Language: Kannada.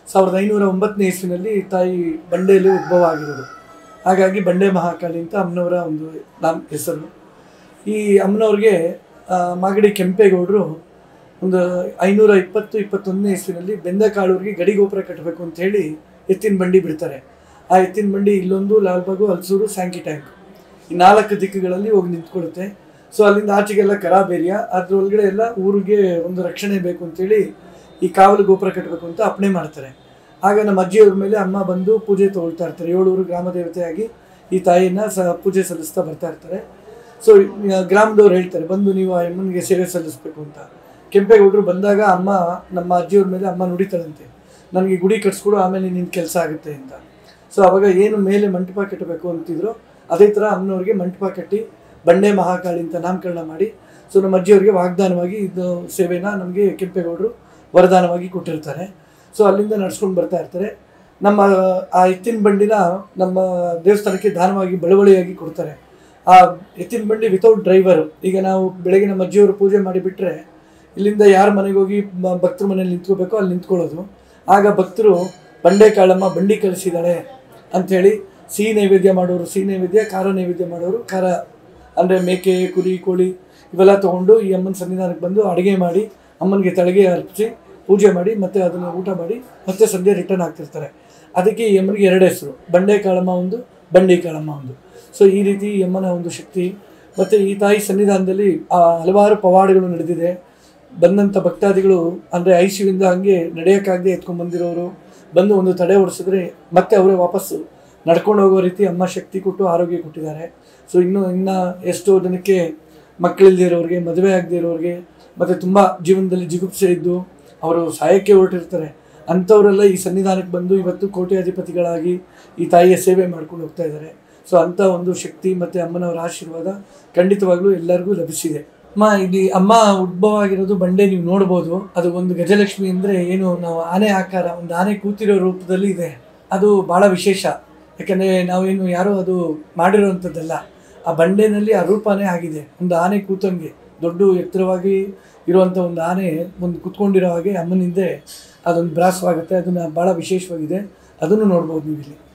ಸಾವಿರದ ಐನೂರ ಒಂಬತ್ತನೇ ಇಸ್ವಿನಲ್ಲಿ ತಾಯಿ ಬಂಡೆಯಲ್ಲಿ ಉದ್ಭವ ಆಗಿರೋದು ಹಾಗಾಗಿ ಬಂಡೆ ಮಹಾಕಾಳಿ ಅಂತ ಅಮ್ಮನವರ ಒಂದು ನಾಮ ಹೆಸರು ಈ ಅಮ್ಮನವ್ರಿಗೆ ಆ, ಮಾಗಡಿ ಕೆಂಪೇಗೌಡರು ಒಂದು ಐನೂರ ಇಪ್ಪತ್ತು ಇಪ್ಪತ್ತೊಂದನೇ ಇಸ್ವಿನಲ್ಲಿ ಬೆಂದಕಾಳೂರಿಗೆ ಗಡಿ ಗೋಪುರ ಕಟ್ಟಬೇಕು ಅಂತ ಹೇಳಿ ಎತ್ತಿನ ಬಂಡಿ ಬಿಡ್ತಾರೆ ಆ ಎತ್ತಿನ ಬಂಡಿ ಇಲ್ಲೊಂದು ಲಾಲ್ಬಾಗು ಹಲಸೂರು ಸ್ಯಾಂಕಿ ಟ್ಯಾಂಕ್ ಈ ನಾಲ್ಕು ದಿಕ್ಕುಗಳಲ್ಲಿ ಹೋಗಿ ನಿಂತ್ಕೊಳ್ಳುತ್ತೆ ಸೊ ಅಲ್ಲಿಂದ ಆಚೆಗೆಲ್ಲ ಕರಾಬೇರಿಯ ಅದ್ರ ಒಳಗಡೆ ಎಲ್ಲ ಊರಿಗೆ ಒಂದು ರಕ್ಷಣೆ ಬೇಕು ಅಂತೇಳಿ ಈ ಕಾವಲು ಗೋಪುರ ಕಟ್ಟಬೇಕು ಅಂತ ಅಪ್ಪಣೆ ಮಾಡ್ತಾರೆ ಆಗ ನಮ್ಮ ಅಜ್ಜಿಯವ್ರ ಮೇಲೆ ಅಮ್ಮ ಬಂದು ಪೂಜೆ ತಗೊಳ್ತಾ ಇರ್ತಾರೆ ಏಳೂರು ಗ್ರಾಮ ದೇವತೆಯಾಗಿ ಈ ತಾಯಿನ ಸ ಪೂಜೆ ಸಲ್ಲಿಸ್ತಾ ಬರ್ತಾ ಇರ್ತಾರೆ ಸೊ ಗ್ರಾಮದವ್ರು ಹೇಳ್ತಾರೆ ಬಂದು ನೀವು ಆ ಅಮ್ಮನಿಗೆ ಸೇವೆ ಸಲ್ಲಿಸ್ಬೇಕು ಅಂತ ಕೆಂಪೇಗೌಡರು ಬಂದಾಗ ಅಮ್ಮ ನಮ್ಮ ಅಜ್ಜಿಯವ್ರ ಮೇಲೆ ಅಮ್ಮ ನುಡಿತಾಳಂತೆ ನನಗೆ ಗುಡಿ ಕಟ್ಸ್ಕೊಡು ಆಮೇಲೆ ನಿನ್ನ ಕೆಲಸ ಆಗುತ್ತೆ ಅಂತ ಸೊ ಅವಾಗ ಏನು ಮೇಲೆ ಮಂಟಪ ಕಟ್ಟಬೇಕು ಅಂತಿದ್ರು ಅದೇ ಥರ ಅಮ್ಮನವ್ರಿಗೆ ಮಂಟಪ ಕಟ್ಟಿ ಬಂಡೆ ಮಹಾಕಾಳಿ ಅಂತ ನಾಮಕರಣ ಮಾಡಿ ಸೊ ನಮ್ಮ ಅಜ್ಜಿಯವ್ರಿಗೆ ವಾಗ್ದಾನವಾಗಿ ಇದು ಸೇವೆನ ನಮಗೆ ಕೆಂಪೇಗೌಡರು ವರದಾನವಾಗಿ ಕೊಟ್ಟಿರ್ತಾರೆ ಸೊ ಅಲ್ಲಿಂದ ನಡ್ಸ್ಕೊಂಡು ಬರ್ತಾ ಇರ್ತಾರೆ ನಮ್ಮ ಆ ಎತ್ತಿನ ಬಂಡಿನ ನಮ್ಮ ದೇವಸ್ಥಾನಕ್ಕೆ ದಾನವಾಗಿ ಬಳುವಳಿಯಾಗಿ ಕೊಡ್ತಾರೆ ಆ ಎತ್ತಿನ ಬಂಡಿ ವಿತೌಟ್ ಡ್ರೈವರು ಈಗ ನಾವು ಬೆಳಗ್ಗೆ ನಮ್ಮ ಅಜ್ಜಿಯವರು ಪೂಜೆ ಮಾಡಿಬಿಟ್ರೆ ಇಲ್ಲಿಂದ ಯಾರ ಮನೆಗೆ ಹೋಗಿ ಮ- ಭಕ್ತರ ಮನೇಲಿ ನಿಂತ್ಕೋಬೇಕೋ ಅಲ್ಲಿ ನಿಂತ್ಕೊಳ್ಳೋದು ಆಗ ಭಕ್ತರು ಬಂಡೆ ಕಾಳಮ್ಮ ಬಂಡಿ ಕಳಿಸಿದಾಳೆ ಅಂಥೇಳಿ ಸಿಹಿ ನೈವೇದ್ಯ ಮಾಡೋರು ಸಿಹಿ ನೈವೇದ್ಯ ಖಾರ ನೈವೇದ್ಯ ಮಾಡೋರು ಖಾರ ಅಂದರೆ ಮೇಕೆ ಕುರಿ ಕೋಳಿ ಇವೆಲ್ಲ ತೊಗೊಂಡು ಈ ಅಮ್ಮನ ಸನ್ನಿಧಾನಕ್ಕೆ ಬಂದು ಅಡುಗೆ ಮಾಡಿ ಅಮ್ಮನಿಗೆ ತಳಗೆ ಅರ್ಪಿಸಿ ಪೂಜೆ ಮಾಡಿ ಮತ್ತೆ ಅದನ್ನು ಊಟ ಮಾಡಿ ಮತ್ತೆ ಸಂಜೆ ರಿಟರ್ನ್ ಆಗ್ತಿರ್ತಾರೆ ಅದಕ್ಕೆ ಈ ಅಮ್ಮನಿಗೆ ಎರಡು ಹೆಸರು ಬಂಡೆ ಕಾಳಮ್ಮ ಒಂದು ಬಂಡಿ ಕಾಳಮ್ಮ ಒಂದು ಸೊ ಈ ರೀತಿ ಈ ಅಮ್ಮನ ಒಂದು ಶಕ್ತಿ ಮತ್ತು ಈ ತಾಯಿ ಸನ್ನಿಧಾನದಲ್ಲಿ ಆ ಹಲವಾರು ಪವಾಡಗಳು ನಡೆದಿದೆ ಬಂದಂಥ ಭಕ್ತಾದಿಗಳು ಅಂದರೆ ಐಸಿಯುವಿಂದ ಹಂಗೆ ನಡೆಯೋಕ್ಕಾಗದೆ ಎತ್ಕೊಂಡು ಬಂದಿರೋರು ಬಂದು ಒಂದು ತಡೆ ಹೊಡಿಸಿದ್ರೆ ಮತ್ತೆ ಅವರೇ ವಾಪಸ್ಸು ನಡ್ಕೊಂಡು ಹೋಗೋ ರೀತಿ ಅಮ್ಮ ಶಕ್ತಿ ಕೊಟ್ಟು ಆರೋಗ್ಯ ಕೊಟ್ಟಿದ್ದಾರೆ ಸೊ ಇನ್ನು ಇನ್ನು ಎಷ್ಟೋ ಜನಕ್ಕೆ ಮಕ್ಕಳಿಲ್ಲದೆ ಇರೋರಿಗೆ ಮದುವೆ ಆಗದೆ ಇರೋರಿಗೆ ಮತ್ತು ತುಂಬ ಜೀವನದಲ್ಲಿ ಜಿಗುಪ್ಸೆ ಇದ್ದು ಅವರು ಸಾಯಕ್ಕೆ ಹೊರಟಿರ್ತಾರೆ ಅಂಥವರೆಲ್ಲ ಈ ಸನ್ನಿಧಾನಕ್ಕೆ ಬಂದು ಇವತ್ತು ಕೋಟ್ಯಾಧಿಪತಿಗಳಾಗಿ ಈ ತಾಯಿಯ ಸೇವೆ ಮಾಡ್ಕೊಂಡು ಹೋಗ್ತಾ ಇದ್ದಾರೆ ಸೊ ಅಂಥ ಒಂದು ಶಕ್ತಿ ಮತ್ತು ಅಮ್ಮನವರ ಆಶೀರ್ವಾದ ಖಂಡಿತವಾಗ್ಲೂ ಎಲ್ಲರಿಗೂ ಲಭಿಸಿದೆ ಅಮ್ಮ ಇಲ್ಲಿ ಅಮ್ಮ ಉದ್ಭವ ಆಗಿರೋದು ಬಂಡೆ ನೀವು ನೋಡ್ಬೋದು ಅದು ಒಂದು ಗಜಲಕ್ಷ್ಮಿ ಅಂದರೆ ಏನು ನಾವು ಆನೆ ಆಕಾರ ಒಂದು ಆನೆ ಕೂತಿರೋ ರೂಪದಲ್ಲಿ ಇದೆ ಅದು ಭಾಳ ವಿಶೇಷ ಯಾಕಂದರೆ ನಾವೇನು ಯಾರೋ ಅದು ಮಾಡಿರೋವಂಥದ್ದಲ್ಲ ಆ ಬಂಡೆನಲ್ಲಿ ಆ ರೂಪನೇ ಆಗಿದೆ ಒಂದು ಆನೆ ಕೂತಂಗೆ ದೊಡ್ಡ ಎತ್ತರವಾಗಿ ಇರುವಂಥ ಒಂದು ಆನೆ ಒಂದು ಕುತ್ಕೊಂಡಿರೋ ಹಾಗೆ ಅಮ್ಮನಿಂದೆ ಅದೊಂದು ಬ್ರಾಸವಾಗುತ್ತೆ ಅದನ್ನು ಭಾಳ ವಿಶೇಷವಾಗಿದೆ ಅದನ್ನು ನೋಡ್ಬೋದು ನೀವು ಇಲ್ಲಿ